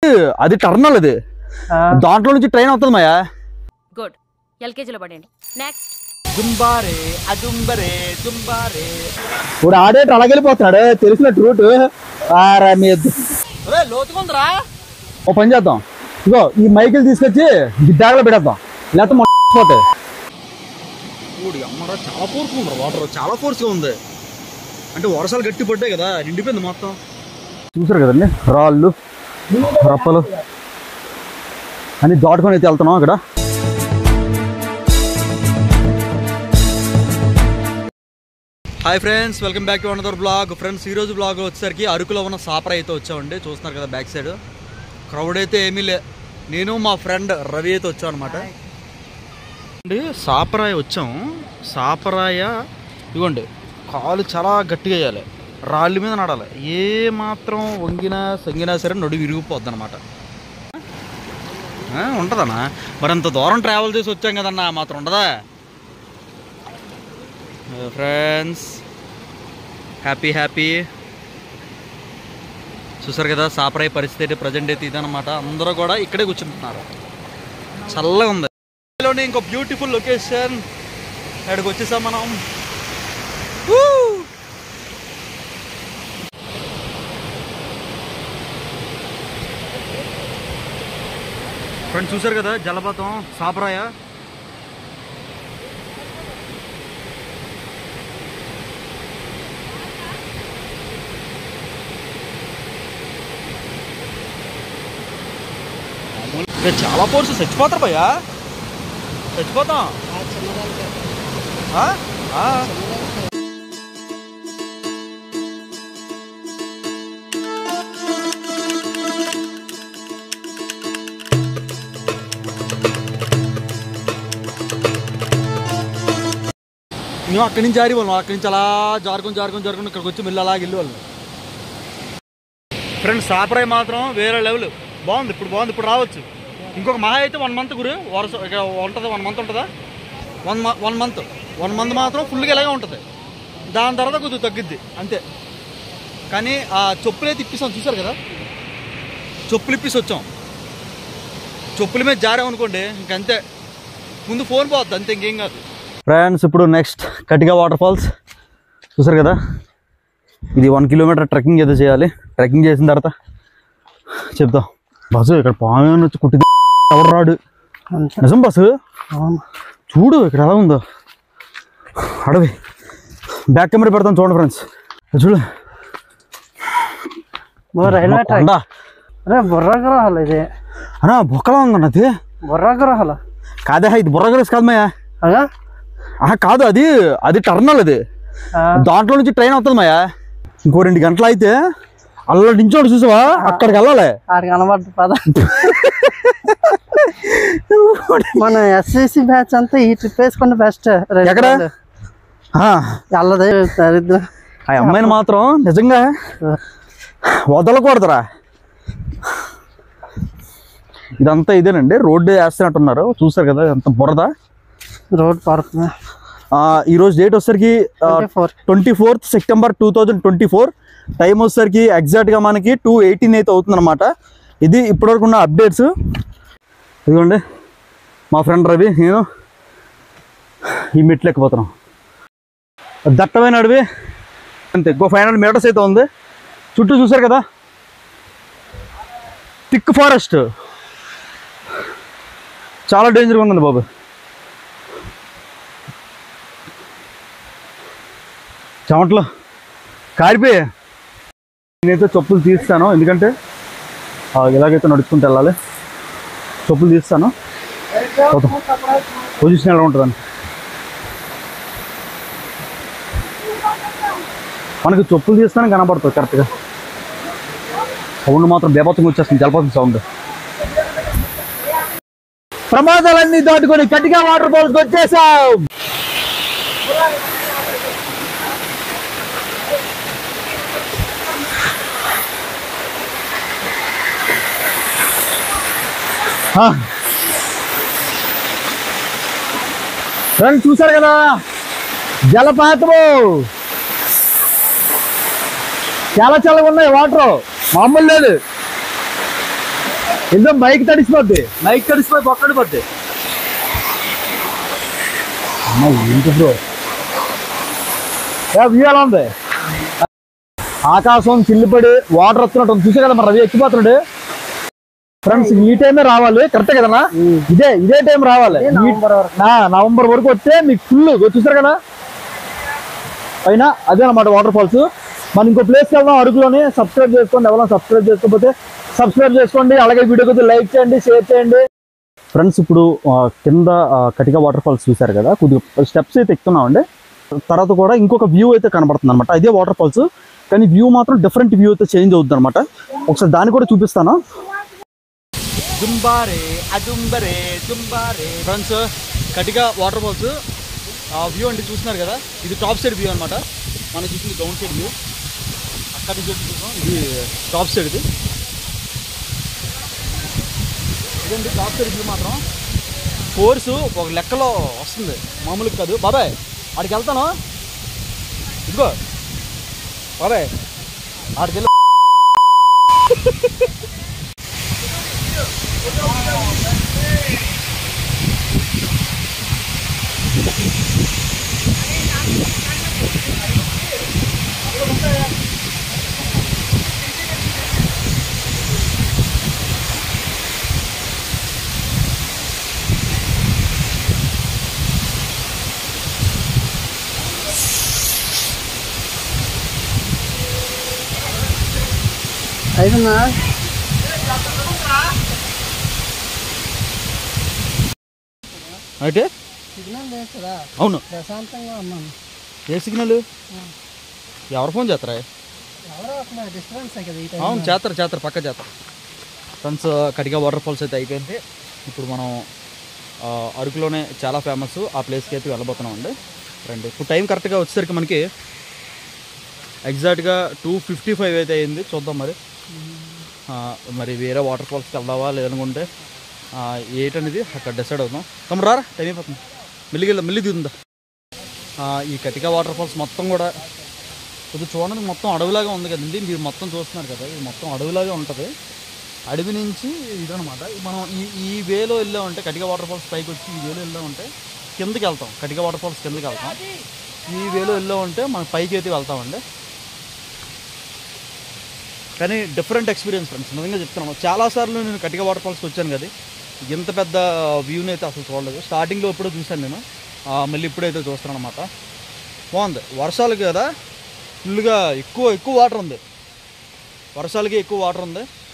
అది టర్నల్ అది దాంట్లో నుంచి ట్రైన్ వస్తుంది మాయా గుడ్ ఎల్కేజీలో పడండి నెక్స్ట్ దుంబారే అదుంబరే దుంబారే ఇప్పుడు ఆడేట అలాగే వెళ్ళిపోతున్నాడు తెలిసినట్టు రూట్ మీ ఒరే లోతుకుందిరా ఓ పని చేద్దాం ఇగో ఈ మైకిల్ తీసుకొచ్చి గిడ్డాగలో పెడేద్దాం లేకపోతే మొ- పోతాయి ఊడి అమ్మరా చాలా ఫోర్స్ ఉంది వాటర్ చాలా ఫోర్స్ ఉంది అంటే వర్షాలు గట్టి పడ్డాయి కదా నిండిపోయింది మొత్తం చూసారు కదండి రాళ్ళు రప్పలు అన్ని దాటుకొని అయితే వెళ్తున్నాం ఇక్కడ hi friends welcome back to another vlog friends ఈ రోజు బ్లాగ్ వచ్చేసరికి అరకులో ఉన్న సాపర అయితే వచ్చామండి చూస్తున్నారు కదా బ్యాక్ సైడ్ క్రౌడ్ అయితే ఏమీ లే నేను మా ఫ్రెండ్ రవి అయితే వచ్చాం అనమాట అండి సాపరాయ వచ్చాం సాపరాయ ఇదిగోండి కాలు చాలా గట్టిగా వేయాలి రాళ్ళ మీద నడాలి ఏ మాత్రం వంగినా సంగినా సరే నడువు విరిగిపోద్ది అనమాట ఉంటుందన్నా మరి అంత దూరం ట్రావెల్ చేసి వచ్చాం కదన్నా ఆ మాత్రం ఉండదా ఫ్రెండ్స్ హ్యాపీ హ్యాపీ చూసారు కదా సాపరాయి పరిస్థితి అయితే ప్రజెంట్ అయితే ఇదనమాట అందరూ కూడా ఇక్కడే కూర్చుంటున్నారు చల్లగా ఉంది లోనే ఇంకో బ్యూటిఫుల్ లొకేషన్ అక్కడికి వచ్చేసాం మనం Woo! ఫ్రెండ్స్ చూసారు కదా జలపాతం సాపరాయ ఇక్కడ చాలా ఫోర్స్ చచ్చిపోతారు భయ్యా చచ్చిపోతాం ఆ? ఆ. మేము అక్కడి నుంచి జారి వాళ్ళం అక్కడి నుంచి అలా జారుకొని జారుకొని జారుకొని ఇక్కడికి వచ్చి మళ్ళీ అలాగ వెళ్ళి వాళ్ళు ఫ్రెండ్స్ సాపరాయి మాత్రం వేరే లెవెల్ బాగుంది ఇప్పుడు బాగుంది ఇప్పుడు రావచ్చు ఇంకొక మహా అయితే వన్ మంత్ గురి వరుస ఇక ఉంటుంది వన్ మంత్ ఉంటుందా one one month one month మాత్రం ఫుల్గా ఇలాగే ఉంటుంది దాని తర్వాత కొద్దిగా తగ్గిద్ది అంతే కానీ ఆ చెప్పులు అయితే ఇప్పిస్తాం చూసారు కదా చెప్పులు ఇప్పిసి వచ్చాం చెప్పుల మీద జారామనుకోండి ఇంకంతే ముందు ఫోన్ పోద్ది అంతే ఇంకేం కాదు ఫ్రెండ్స్ ఇప్పుడు నెక్స్ట్ కటిగా వాటర్ ఫాల్స్ చూసారు కదా ఇది వన్ కిలోమీటర్ ట్రెక్కింగ్ అయితే చేయాలి ట్రెక్కింగ్ చేసిన తర్వాత చెప్తాం బస్సు ఇక్కడ పాము ఏమైనా వచ్చి కుట్టి ఎవరు రాడు నిజం బస్సు చూడు ఇక్కడ ఎలా ఉందో అడవి బ్యాక్ కెమెరా పెడతాం చూడండి ఫ్రెండ్స్ చూడు రైల్వే ట్రాక్ కొండ. అరే బుర్రగ్రహాలు ఇది అన్నా బొక్కలా ఉందన్న అది బుర్రగ్రహాలు కాదే ఇది బుర్రగరేస్ కాదు మాయా అగా ఆహా, కాదు అది అది టర్నల్ అది ఆ, దాంట్లో నుంచి ట్రైన్ వస్తుంది మాయా ఇంకో రెండు గంటలు అయితే అల్ల నించోడు చూసావా అక్కడికి వెళ్ళాలి ఆడికి కనబడ్డ పద మన ఎస్ఎస్సి బ్యాచ్ అంతా ఈ ట్రిప్ వేసుకుంటే బెస్ట్ ఎక్కడ? ఆ, అల్లదే దరిద్రం ఆ అమ్మాయిని మాత్రం నిజంగా వదలకూడదురా ఇదంతా ఇదేనండి రోడ్డు వేస్తున్నట్టున్నారు చూసారు కదా ఎంత బురద రోడ్ పడుతుంది ఆ, ఈ రోజు డేట్ వచ్చేసరికి four twenty fourth September two thousand twenty four time వచ్చేసరికి ఎగ్జాక్ట్గా మనకి టూ ఎయిటీన్ అయితే అవుతుందన్నమాట ఇది ఇప్పటివరకు ఉన్న అప్డేట్స్ ఇదిగోండి మా ఫ్రెండ్ రవి నేను ఈ మెట్లు ఎక్కిపోతున్నాం దట్టమైన అడవి అంతే ఇంకో ఫైవ్ హండ్రెడ్ మీటర్స్ అయితే ఉంది చుట్టూ చూసారు కదా థిక్ ఫారెస్ట్ చాలా డేంజర్గా ఉందండి బాబు చెమట్లు కారిపోయి నేనైతే చెప్పులు తీస్తాను ఎందుకంటే ఆ, ఇలాగైతే నడుచుకుంటూ వెళ్ళాలి చెప్పులు తీస్తాను పోతాం. పొజిషన్ ఎలా ఉంటుందని మనకి చెప్పులు తీస్తానే కనబడుతుంది కరెక్ట్గా సౌండ్ మాత్రం బేపత్తంగా వచ్చేస్తుంది జలపాతం సౌండ్ ప్రమాదాలన్నీ దాటుకొని కట్టిగా వాటర్ ఫాల్స్కి వచ్చేసాం ఫ్రెండ్స్ చూసారు కదా జలపాతము చాలా చల్లగా ఉన్నాయి వాటర్ మామూలు లేదు వెళ్దాం మైక్ తడిసిపోద్ది మైక్ తడిసిపోయి పక్కన పోద్ది అమ్మ ఏంటి బ్రో వ్యూ ఎలా ఉంది ఆకాశం చిల్లిపడి వాటర్ వస్తున్నట్టు ఉంది. చూసే కదా మరి రవి ఎక్కిపోతున్నాడు ఫ్రెండ్స్ ఈ టైమే రావాలి కరెక్టే కదన్నా ఇదే ఇదే టైం రావాలి ఈ- నవంబర్ వరకు. నా నవంబర్ వరకు వస్తే మీకు ఫుల్ చూసారు కదా పైన అదే అనమాట వాటర్ ఫాల్స్ మనం ఇంకో ప్లేస్కి వెళ్దాం అరకులోనే సబ్స్క్రైబ్ చేసుకోండి ఎవరైనా సబ్స్క్రైబ్ చేసుకోకపోతే సబ్స్క్రైబ్ చేసుకోండి అలాగే వీడియో కొద్దిగా లైక్ చేయండి షేర్ చేయండి ఫ్రెండ్స్ ఇప్పుడు ఆ, కింద ఆ, కటిక వాటర్ ఫాల్స్ చూశారు కదా కొద్దిగా స్టెప్స్ అయితే ఎక్కుతున్నామండి తర్వాత కూడా ఇంకొక వ్యూ అయితే కనబడుతుంది అనమాట అదే వాటర్ ఫాల్స్ కానీ వ్యూ మాత్రం డిఫరెంట్ వ్యూ అయితే చేంజ్ అవుతుంది అనమాట ఒకసారి దాన్ని కూడా చూపిస్తాను దుంబారే అదుంబరే దుంబారే ఫ్రెండ్స్ కటిగా వాటర్ ఫాల్స్ ఆ వ్యూ అంటే చూస్తున్నారు కదా ఇది టాప్ సైడ్ వ్యూ అనమాట మనం చూసింది డౌన్ సైడ్ వ్యూ అక్కడ నుంచి వచ్చి చూసాం ఇది టాప్ సైడ్ ఇది ఇదండి టాప్ సైడ్ వ్యూ మాత్రం ఫోర్స్ ఒక లెక్కలో వస్తుంది మామూలుగా కాదు బాబాయ్ ఆడికి వెళ్తాను ఇదిగో బాబాయ్ ఆడికి వెళ్ళి అయిపోయిందా అయితే సిగ్నల్ లేదు కదా అవును ప్రశాంతంగా ఉన్నాను ఏ సిగ్నల్ ఎవరు ఫోన్ చేస్తారా ఎవరో అక్కడ డిస్టర్బెన్స్ కదా ఈ అవును చేస్తారు చేస్తారు పక్క చేస్తారు ఫ్రెండ్స్ కటిగా వాటర్ ఫాల్స్ అయితే అయిపోయింది ఇప్పుడు మనం ఆ, అరకులోనే చాలా ఫేమస్ ఆ ప్లేస్కి అయితే వెళ్ళబోతున్నాం అండి రండి ఇప్పుడు టైం కరెక్ట్గా వచ్చేసరికి మనకి ఎగ్జాక్ట్గా టూ ఫిఫ్టీ ఫైవ్ అయితే అయింది చూద్దాం మరి ఆ, మరి వేరే వాటర్ ఫాల్స్కి వెళ్దావా లేదనుకుంటే ఆ, ఏంటనేది అక్కడ డిసైడ్ అవుదాం తమ్ముడు రారా టైం అయిపోతుంది మెల్లిగి వెళ్దాం మెల్లి దిగుందా ఈ కటికా వాటర్ ఫాల్స్ మొత్తం కూడా కొద్దిగా చూడండి మొత్తం అడవిలాగా ఉంది కదండి మీరు మొత్తం చూస్తున్నారు కదా ఇది మొత్తం అడవిలాగా ఉంటుంది అడవి నుంచి ఇదనమాట మనం ఈ ఈ వేలో వెళ్ళామంటే కటిక వాటర్ ఫాల్స్ పైకి వచ్చి ఈ వేలో వెళ్ళామంటే కిందకి వెళ్తాం కటిక వాటర్ ఫాల్స్ కిందకి వెళ్తాం ఈ వేలో వెళ్ళామంటే మనం పైకి అయితే వెళ్తామండి కానీ డిఫరెంట్ ఎక్స్పీరియన్స్ ఫ్రెండ్స్ నిజంగా చెప్తున్నాను చాలాసార్లు నేను కటిక వాటర్ ఫాల్స్కి వచ్చాను కదా ఇంత పెద్ద వ్యూని అయితే అసలు చూడలేదు స్టార్టింగ్లో ఎప్పుడో చూశాను నేను ఆ, మళ్ళీ ఇప్పుడైతే చూస్తున్నాను అనమాట బాగుంది వర్షాలు కదా ఫుల్గా ఎక్కువ ఎక్కువ వాటర్ ఉంది వర్షాలకి ఎక్కువ వాటర్ ఉంది